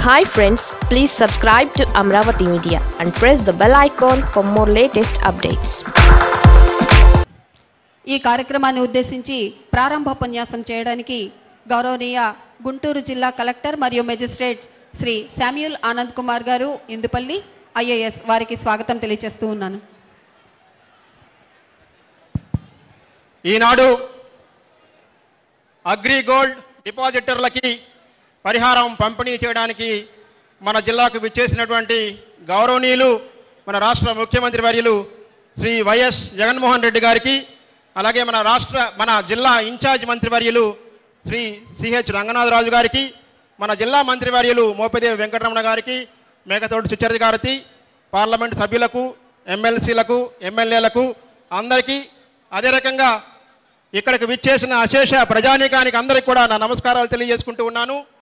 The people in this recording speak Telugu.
hi friends please subscribe to Amaravati media and press the bell icon for more latest updates ఈ కార్యక్రమాన్ని ఉద్దేశించి ప్రారంభోపన్యాసం చేయడానికి గౌరవనీయ గుంటూరు జిల్లా కలెక్టర్ మరియు మెజిస్ట్రేట్ శ్రీ శామ్యూల్ ఆనంద్ కుమార్ గారు ఇందుపల్లి ఐఏఎస్ వారికి స్వాగతం తెలియజేస్తూ ఉన్నాను ఈనాడు అగ్రిగోల్డ్ డిపాజిటర్లకి పరిహారం పంపిణీ చేయడానికి మన జిల్లాకు విచ్చేసినటువంటి గౌరవనీయులు మన రాష్ట్ర ముఖ్యమంత్రి వర్యులు శ్రీ వైఎస్ జగన్మోహన్ రెడ్డి గారికి అలాగే మన రాష్ట్ర మన జిల్లా ఇన్ఛార్జ్ మంత్రివర్యులు శ్రీ సిహెచ్ రంగనాథరాజు గారికి మన జిల్లా మంత్రివర్యులు మోపిదేవి వెంకటరమణ గారికి మేకతోటి సుచరిత గారికి పార్లమెంట్ సభ్యులకు ఎమ్మెల్సీలకు ఎమ్మెల్యేలకు అందరికీ అదే రకంగా ఇక్కడికి విచ్చేసిన అశేష ప్రజానీకానికి అందరికీ కూడా నా నమస్కారాలు తెలియజేసుకుంటూ ఉన్నాను